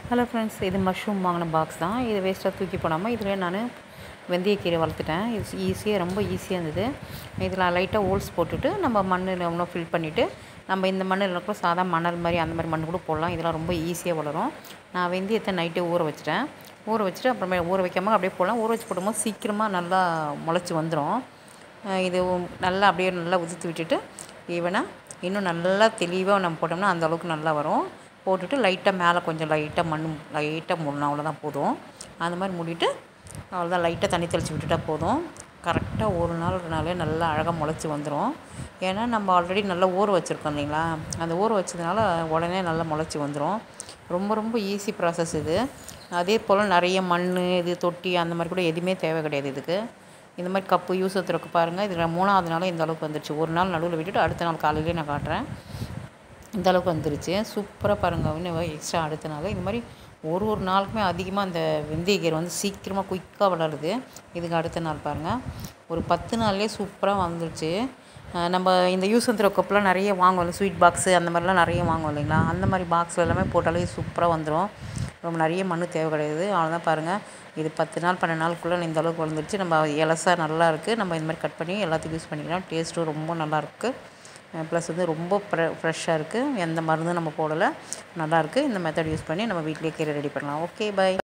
hello friends இது mushroom வாங்கின box தான் இது வேஸ்ட்டாக தூக்கி போடாமல் இதில் நான் வெந்தயக்கீரை வளர்த்துட்டேன் இது ஈஸியாக ரொம்ப ஈஸியாக இருந்தது இதில் லைட்டாக ஹோல்ஸ் போட்டுட்டு நம்ம மண்ணில் இன்னும் ஃபில் பண்ணிவிட்டு நம்ம இந்த மண்ணில் கூட சாதா மணல் மாதிரி அந்த மாதிரி மண் கூட போடலாம் இதெல்லாம் ரொம்ப ஈஸியாக வளரும் நான் வெந்தயத்தை நைட்டே ஊற வச்சிட்டேன் ஊற வச்சுட்டு அப்புறமே ஊற வைக்காமல் அப்படியே போடலாம் ஊற வச்சு போடும்போது சீக்கிரமாக நல்லா முளைச்சி வந்துடும் இது நல்லா அப்படியே நல்லா உதுத்து விட்டுட்டு ஈவனாக இன்னும் நல்லா தெளிவாக நம்ம போட்டோம்னா அந்த அளவுக்கு நல்லா வரும் போட்டுட்டு லைட்டாக மேலே கொஞ்சம் லைட்டாக மண் லைட்டாக மூடணும் அவ்வளோதான் போதும் அந்த மாதிரி மூடிட்டு அவ்வளோதான் லைட்டாக தண்ணி தெளித்து விட்டுட்டா போதும் கரெக்டாக ஒரு நாள் நாளே நல்லா அழகாக முளைச்சி வந்துடும் ஏன்னா நம்ம ஆல்ரெடி நல்லா ஊற வச்சுருக்கோம் இல்லைங்களா அந்த ஊற வச்சதுனால உடனே நல்லா முளைச்சி வந்துடும் ரொம்ப ரொம்ப ஈஸி ப்ராசஸ் இது அதே போல் நிறைய மண் இது தொட்டி அந்த மாதிரி கூட எதுவுமே தேவை கிடையாது இதுக்கு இந்த மாதிரி கப்பு யூஸ் ஒருத்தருக்கு பாருங்கள் இதில் மூணாவது நாள் இந்த அளவுக்கு வந்துருச்சு ஒரு நாள் நடுவில் விட்டுட்டு அடுத்த நாள் காலையிலேயே நான் காட்டுறேன் இந்த அளவுக்கு வந்துருச்சு சூப்பராக பாருங்கள் இன்னும் எக்ஸ்ட்ரா அடுத்த நாள் இந்த மாதிரி ஒரு ஒரு நாளுக்குமே அதிகமாக அந்த வெந்தயக்கீரை வந்து சீக்கிரமாக குயிக்காக வளருது இதுக்கு அடுத்த நாள் பாருங்கள் ஒரு பத்து நாள்லேயே சூப்பராக வந்துருச்சு நம்ம இந்த யூஸ் அண்ட் த்ரோ கப்லாம் நிறைய வாங்குவோம் ஸ்வீட் பாக்ஸு அந்த மாதிரிலாம் நிறைய வாங்குவோம் இல்லைங்களா அந்த மாதிரி பாக்ஸில் எல்லாமே போட்டாலே சூப்பராக வந்துடும் ரொம்ப நிறைய மண் தேவை கிடையாது அவ்வளோதான் பாருங்கள் இது பத்து நாள் பன்னெண்டு நாளுக்குள்ளே இந்த அளவுக்கு வளர்ந்துருச்சு நம்ம இலசா நல்லா இருக்குது நம்ம இந்த மாதிரி கட் பண்ணி எல்லாத்துக்கும் யூஸ் பண்ணிக்கலாம் டேஸ்ட்டும் ரொம்ப நல்லாயிருக்கு ப்ளஸ் வந்து ரொம்ப ஃப்ரெ ஃப்ரெஷ்ஷாக இருக்குது எந்த மருந்தும் நம்ம போடலை நல்லாயிருக்கு இந்த மெத்தட் யூஸ் பண்ணி நம்ம வீட்லேயே கீரை ரெடி பண்ணலாம் ஓகே பை